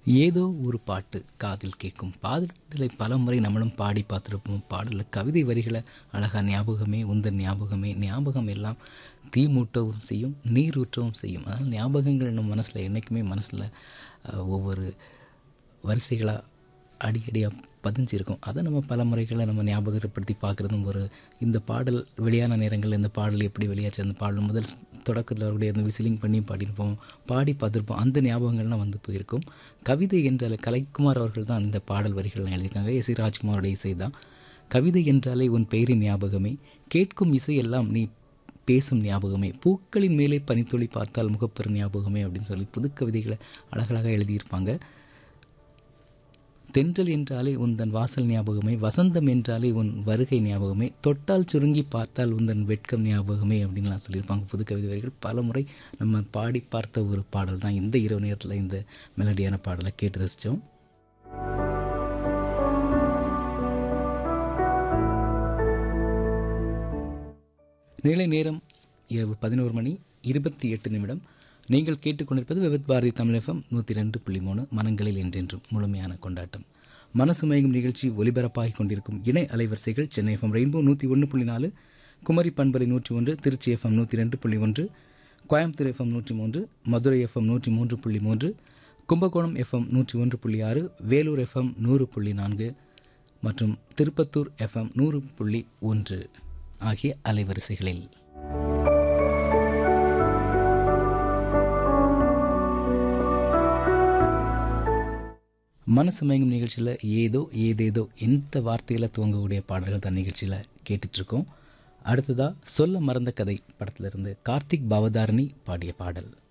ஏதோ ஒரு பாட்டு காதில் கேட்கும் பாடலை பலமுறை நம்மளும் பாடி பார்த்துருப்போம் பாடலில் கவிதை வரிகளை அழகா ஞாபகமே உந்தன் ஞாபகமே ஞாபகம் எல்லாம் தீ மூட்டவும் செய்யும் நீர் ஊற்றவும் செய்யும் அதனால் ஞாபகங்கள் நம்ம மனசில் என்றைக்குமே மனசில் ஒவ்வொரு வரிசைகளாக அடிக்கடியாக பதிஞ்சிருக்கும் அதை நம்ம பல முறைகளை நம்ம ஞாபகப்படுத்தி பார்க்குறதும் ஒரு இந்த பாடல் வெளியான நேரங்களில் இந்த பாடல் எப்படி வெளியாச்சு அந்த பாடல் முதல் தொடக்கத்தில் அவருடைய அந்த விசிலிங் பண்ணி பாடியிருப்போம் பாடி பார்த்துருப்போம் அந்த ஞாபகங்கள்லாம் வந்து போயிருக்கும் கவிதை என்றாலே கலைக்குமார் அவர்கள் தான் இந்த பாடல் வரிகள்லாம் எழுதியிருக்காங்க எஸ் சி ராஜ்குமாரோட இசை தான் கவிதை என்றாலே உன் பெயரின் ஞாபகமே கேட்கும் இசையெல்லாம் நீ பேசும் ஞாபகமே பூக்களின் மேலே பனித்துளி பார்த்தால் முகப்பெரு ஞாபகமே அப்படின்னு சொல்லி புது கவிதைகளை அழகழகாக எழுதியிருப்பாங்க தென்றல் என்றாலே உந்தன் வாசல் ஞாபகமே வசந்தம் என்றாலே உன் வருகை ஞாபகமே தொட்டால் சுருங்கி பார்த்தால் உந்தன் வெட்கம் ஞாபகமே அப்படின்லாம் சொல்லியிருப்பாங்க புது கவிதை வரிகள் பல முறை நம்ம பாடி பார்த்த ஒரு பாடல் தான் இந்த இரவு நேரத்தில் இந்த மெலடியான பாடலை கேட்டு ரசித்தோம் நிலை நேரம் இரவு பதினோரு மணி இருபத்தி எட்டு நிமிடம் நீங்கள் கேட்டுக்கொண்டிருப்பது விவித் பாரதி தமிழ் எஃப்எம் நூற்றி ரெண்டு புள்ளி மூணு மனங்களில் என்றென்றும் முழுமையான கொண்டாட்டம் மனசு மயங்கும் நிகழ்ச்சி ஒலிபரப்பாகிக் கொண்டிருக்கும் இணை அலைவரிசைகள் சென்னை எஃப்எம் ரெயின்போ நூற்றி ஒன்று புள்ளி நாலு குமரி பண்பலை நூற்றி ஒன்று திருச்சி எஃப்எம் நூற்றி ரெண்டு புள்ளி ஒன்று கோயம்புத்தூர் எஃப்எம் நூற்றி மூன்று மதுரை எஃப்எம் நூற்றி மூன்று புள்ளி மூன்று கும்பகோணம் எஃப்எம் நூற்றி ஒன்று புள்ளி ஆறு வேலூர் எஃப்எம் நூறு புள்ளி நான்கு மற்றும் திருப்பத்தூர் எஃப்எம் நூறு புள்ளி ஒன்று ஆகிய அலைவரிசைகளில் மனசு மயங்கும் நிகழ்ச்சியில் ஏதோ ஏதேதோ எந்த வார்த்தையில் துவங்கக்கூடிய பாடல்கள் தான் நிகழ்ச்சியில் கேட்டுட்ருக்கோம் அடுத்ததாக சொல்ல மறந்த கதை படத்திலிருந்து கார்த்திக் பவதாரணி பாடிய பாடல்